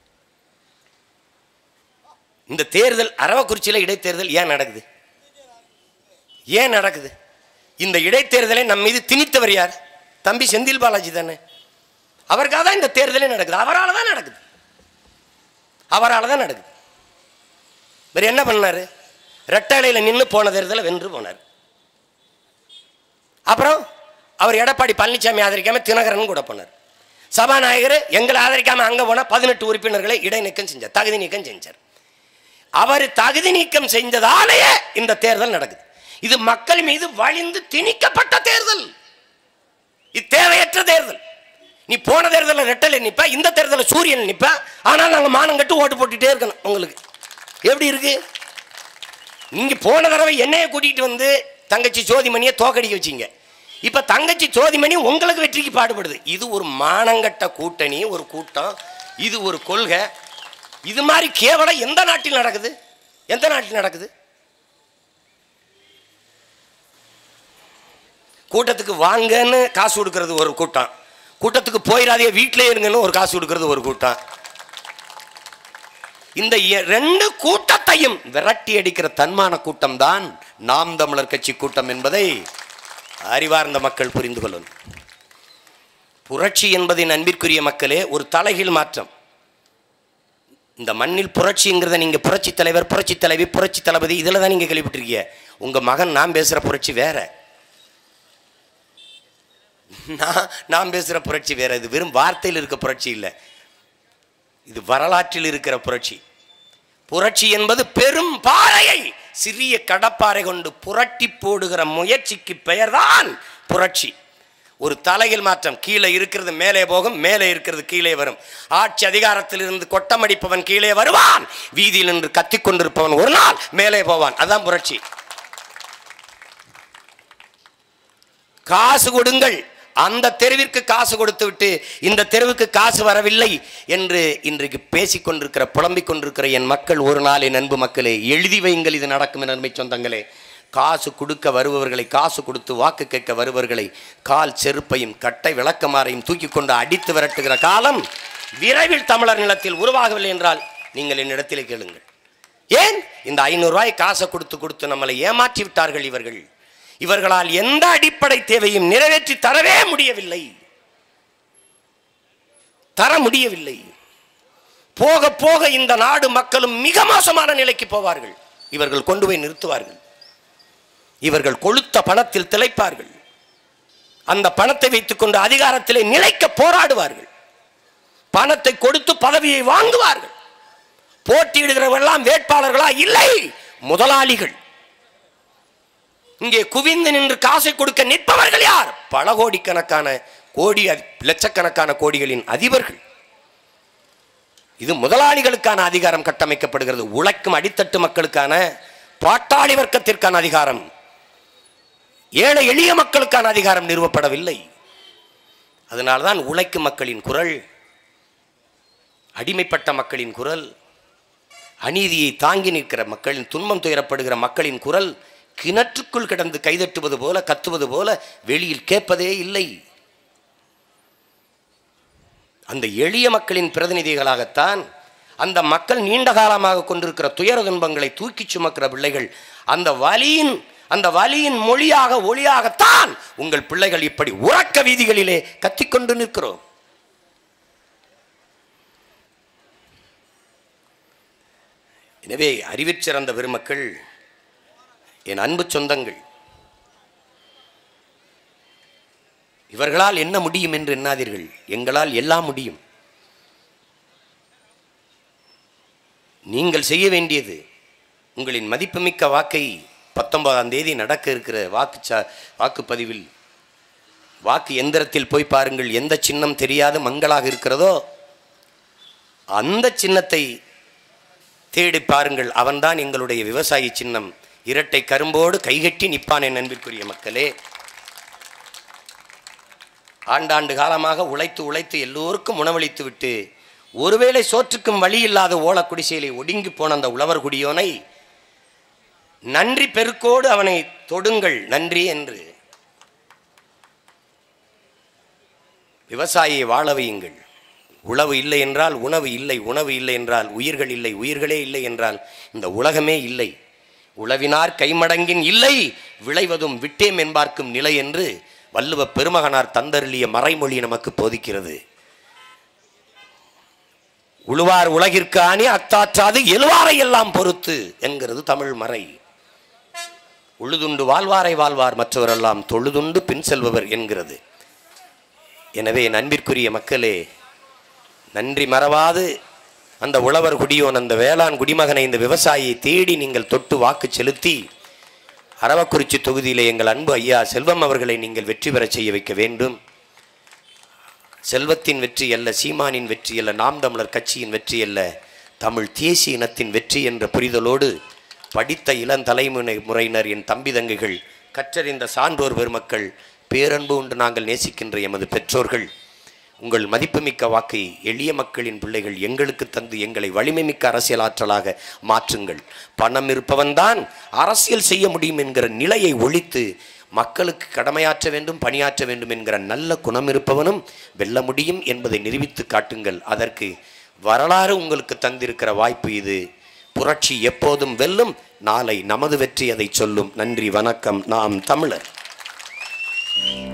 இந்த தேர்தல் அரவக்குறிச்சியில் இடைத்தேர்தல் ஏன் நடக்குது ஏன் நடக்குது இந்த இடைத்தேர்தலை நம் மீது திணித்தவர் யார் தம்பி செந்தில் பாலாஜி தானே அவருக்காக தான் இந்த தேர்தலே நடக்குது அவரால் தான் நடக்குது அவரால் தான் நடக்குது வேறு என்ன பண்ணாரு ரெட்டாலையில் நின்று போன தேர்தலை வென்று போனார் அப்புறம் அவர் எடப்பாடி பழனிசாமி ஆதரிக்காம தினகரன் கூட போனார் சபாநாயகர் எங்களை ஆதரிக்காம அங்கே போனால் பதினெட்டு உறுப்பினர்களை இடைநீக்கம் செஞ்சார் தகுதி நீக்கம் செஞ்சார் அவர் தகுதி நீக்கம் செஞ்சதாலேயே இந்த தேர்தல் நடக்குது இது மக்கள் மீது வழிந்து திணிக்கப்பட்ட தேர்தல் இது தேவையற்ற தேர்தல் நீ போன தேர்தலில் ரெட்டலை நிப்ப இந்த தேர்தலில் சூரியன் நிப்ப ஆனால் நாங்கள் மானம் கட்டு ஓட்டு போட்டுட்டே இருக்கணும் உங்களுக்கு எப்படி இருக்கு நீங்க போன தடவை என்னைய கூட்டிகிட்டு வந்து தங்கச்சி ஜோதிமணியை தோக்கடிக்க வச்சீங்க இப்போ தங்கச்சி ஜோதிமணி உங்களுக்கு வெற்றிக்கு பாடுபடுது இது ஒரு மானங்கட்ட கூட்டணி ஒரு கூட்டம் இது ஒரு கொள்கை இது மாதிரி கேவலம் எந்த நாட்டில் நடக்குது எந்த நாட்டில் நடக்குது கூட்டத்துக்கு வாங்கன்னு காசு கொடுக்கறது ஒரு கூட்டம் கூட்டத்துக்கு போயிடாதே வீட்டிலே இருங்கன்னு ஒரு காசு கொடுக்கறது ஒரு கூட்டம் இந்த எ- ரெண்டு கூட்டத்தையும் விரட்டி அடிக்கிற தன்மான கூட்டம் தான் நாம் தமிழர் கட்சி கூட்டம் என்பதை அறிவார்ந்த மக்கள் புரிந்து கொள்ளணும் புரட்சி என்பதின் அன்பிற்குரிய மக்களே ஒரு தலைகீழ் மாற்றம் இந்த மண்ணில் புரட்சிங்கிறத நீங்க புரட்சி தலைவர் புரட்சி தலைவி புரட்சி தளபதி இதில் தான் நீங்க கேள்விப்பட்டிருக்கீங்க உங்க மகன் நான் பேசுற புரட்சி வேற நான் நான் பேசுற புரட்சி வேற இது வெறும் வார்த்தையில் இருக்க புரட்சி இல்லை இது வரலாற்றில் இருக்கிற புரட்சி புரட்சி என்பது பெரும் பாறையை சிறிய கடப்பாறை கொண்டு புரட்டி போடுகிற முயற்சிக்கு பெயர்தான் புரட்சி ஒரு தலையில் மாற்றம் கீழே இருக்கிறது மேலே போகும் மேலே இருக்கிறது கீழே வரும் ஆட்சி அதிகாரத்தில் இருந்து கொட்டமடிப்பவன் கீழே வருவான் வீதியில் நின்று கத்திக் கொண்டிருப்பவன் ஒரு நாள் மேலே போவான் அதான் புரட்சி காசு கொடுங்கள் அந்த தெருவிற்கு காசு கொடுத்து விட்டு இந்த தெருவுக்கு காசு வரவில்லை என்று இன்றைக்கு பேசிக் கொண்டிருக்கிற புலம்பிக் கொண்டிருக்கிற என் மக்கள் ஒரு நாள் என் அன்பு மக்களே எழுதி வையுங்கள் இது நடக்கும் என் அருமை சொந்தங்களே காசு கொடுக்க வருபவர்களை காசு கொடுத்து வாக்கு கேட்க வருபவர்களை கால் செருப்பையும் கட்டை விளக்கமாறையும் தூக்கி கொண்டு அடித்து விரட்டுகிற காலம் விரைவில் தமிழர் நிலத்தில் உருவாகவில்லை என்றால் நீங்கள் என்னிடத்திலே கேளுங்கள் ஏன் இந்த ஐநூறு ரூபாய் காசை கொடுத்து கொடுத்து நம்மளை ஏமாற்றி விட்டார்கள் இவர்கள் இவர்களால் எந்த அடிப்படை தேவையும் நிறைவேற்றி தரவே முடியவில்லை தர முடியவில்லை போக போக இந்த நாடு மக்களும் மிக மோசமான நிலைக்கு போவார்கள் இவர்கள் கொண்டு போய் நிறுத்துவார்கள் இவர்கள் கொளுத்த பணத்தில் திளைப்பார்கள் அந்த பணத்தை வைத்துக்கொண்டு அதிகாரத்திலே நிலைக்க போராடுவார்கள் பணத்தை கொடுத்து பதவியை வாங்குவார்கள் போட்டியிடுகிறவர்கள்லாம் வேட்பாளர்களா இல்லை முதலாளிகள் இங்கே குவிந்து நின்று காசை கொடுக்க நிற்பவர்கள் யார் பல கோடிக்கணக்கான கோடி அதி- லட்சக்கணக்கான கோடிகளின் அதிபர்கள் இது முதலாளிகளுக்கான அதிகாரம் கட்டமைக்கப்படுகிறது உழைக்கும் அடித்தட்டு மக்களுக்கான பாட்டாளி வர்க்கத்திற்கான அதிகாரம் ஏழை எளிய மக்களுக்கான அதிகாரம் நிறுவப்படவில்லை அதனால்தான் உழைக்கும் மக்களின் குரல் அடிமைப்பட்ட மக்களின் குரல் அநீதியை தாங்கி நிற்கிற மக்களின் துன்பம் துயரப்படுகிற மக்களின் குரல் கிணற்றுக்குள் கிடந்து கைதட்டுவது போல கத்துவது போல வெளியில் கேட்பதே இல்லை அந்த எளிய மக்களின் பிரதிநிதிகளாகத்தான் அந்த மக்கள் நீண்ட காலமாக கொண்டிருக்கிற துயர துன்பங்களை தூக்கி சுமக்கிற பிள்ளைகள் அந்த வலியின் அந்த வலியின் மொழியாக ஒளியாகத்தான் உங்கள் பிள்ளைகள் இப்படி உறக்க வீதிகளிலே கத்திக்கொண்டு நிற்கிறோம் எனவே அறிவிற் சிறந்த பெருமக்கள் என் அன்பு சொந்தங்கள் இவர்களால் என்ன முடியும் என்று எண்ணாதீர்கள் எங்களால் எல்லாம் முடியும் நீங்கள் செய்ய வேண்டியது உங்களின் மதிப்புமிக்க வாக்கை பத்தொன்பதாம் தேதி நடக்க இருக்கிற வாக்கு சா- வாக்குப்பதிவில் வாக்கு எந்திரத்தில் போய் பாருங்கள் எந்த சின்னம் தெரியாத மங்களாக இருக்கிறதோ அந்த சின்னத்தை தேடி பாருங்கள் அவன்தான் எங்களுடைய விவசாயி சின்னம் இரட்டை கரும்போடு கைகட்டி நிற்பான் என் அன்பிற்குரிய மக்களே ஆண்டாண்டு காலமாக உழைத்து உழைத்து எல்லோருக்கும் உணவளித்து விட்டு ஒருவேளை சோற்றுக்கும் வழி இல்லாத ஓல குடிசையிலே ஒடுங்கி போன அந்த உழவர் குடியோனை நன்றி பெருக்கோடு அவனை தொடுங்கள் நன்றி என்று விவசாயியை வாழ வையுங்கள் உழவு இல்லை என்றால் உணவு இல்லை உணவு இல்லை என்றால் உயிர்கள் இல்லை உயிர்களே இல்லை என்றால் இந்த உலகமே இல்லை உழவினார் கைமடங்கின் இல்லை விளைவதும் விட்டேம் என்பார்க்கும் நிலை என்று வள்ளுவ பெருமகனார் தந்தருளிய மறைமொழி நமக்கு போதிக்கிறது உழுவார் உலகிற்கு ஆணி அத்தாற்றாது எழுவாரை எல்லாம் பொறுத்து என்கிறது தமிழ் மறை உழுதுண்டு வாழ்வாரை வாழ்வார் மற்றவரெல்லாம் தொழுதுண்டு பின் செல்பவர் என்கிறது எனவே என் அன்பிற்குரிய மக்களே நன்றி மறவாது அந்த உழவர் குடியோன் அந்த வேளாண் குடிமகனை இந்த விவசாயியை தேடி நீங்கள் தொட்டு வாக்கு செலுத்தி அரவக்குறிச்சி தொகுதியிலே எங்கள் அன்பு ஐயா செல்வம் அவர்களை நீங்கள் வெற்றி பெறச் செய்ய வைக்க வேண்டும் செல்வத்தின் வெற்றி அல்ல சீமானின் வெற்றி அல்ல நாம் தமிழர் கட்சியின் வெற்றி அல்ல தமிழ் தேசிய இனத்தின் வெற்றி என்ற புரிதலோடு படித்த இளந்தலைமுறை முறையினர் என் தம்பி தங்கைகள் கற்றறிந்த சான்றோர் பெருமக்கள் பேரன்பு உண்டு நாங்கள் நேசிக்கின்ற எமது பெற்றோர்கள் உங்கள் மதிப்புமிக்க வாக்கை எளிய மக்களின் பிள்ளைகள் எங்களுக்கு தந்து எங்களை வலிமைமிக்க அரசியல் ஆற்றலாக மாற்றுங்கள் பணம் இருப்பவன்தான் அரசியல் செய்ய முடியும் என்கிற நிலையை ஒழித்து மக்களுக்கு கடமையாற்ற வேண்டும் பணியாற்ற வேண்டும் என்கிற நல்ல குணம் இருப்பவனும் வெல்ல முடியும் என்பதை நிரூபித்து காட்டுங்கள் அதற்கு வரலாறு உங்களுக்கு தந்திருக்கிற வாய்ப்பு இது புரட்சி எப்போதும் வெல்லும் நாளை நமது வெற்றி அதை சொல்லும் நன்றி வணக்கம் நாம் தமிழர்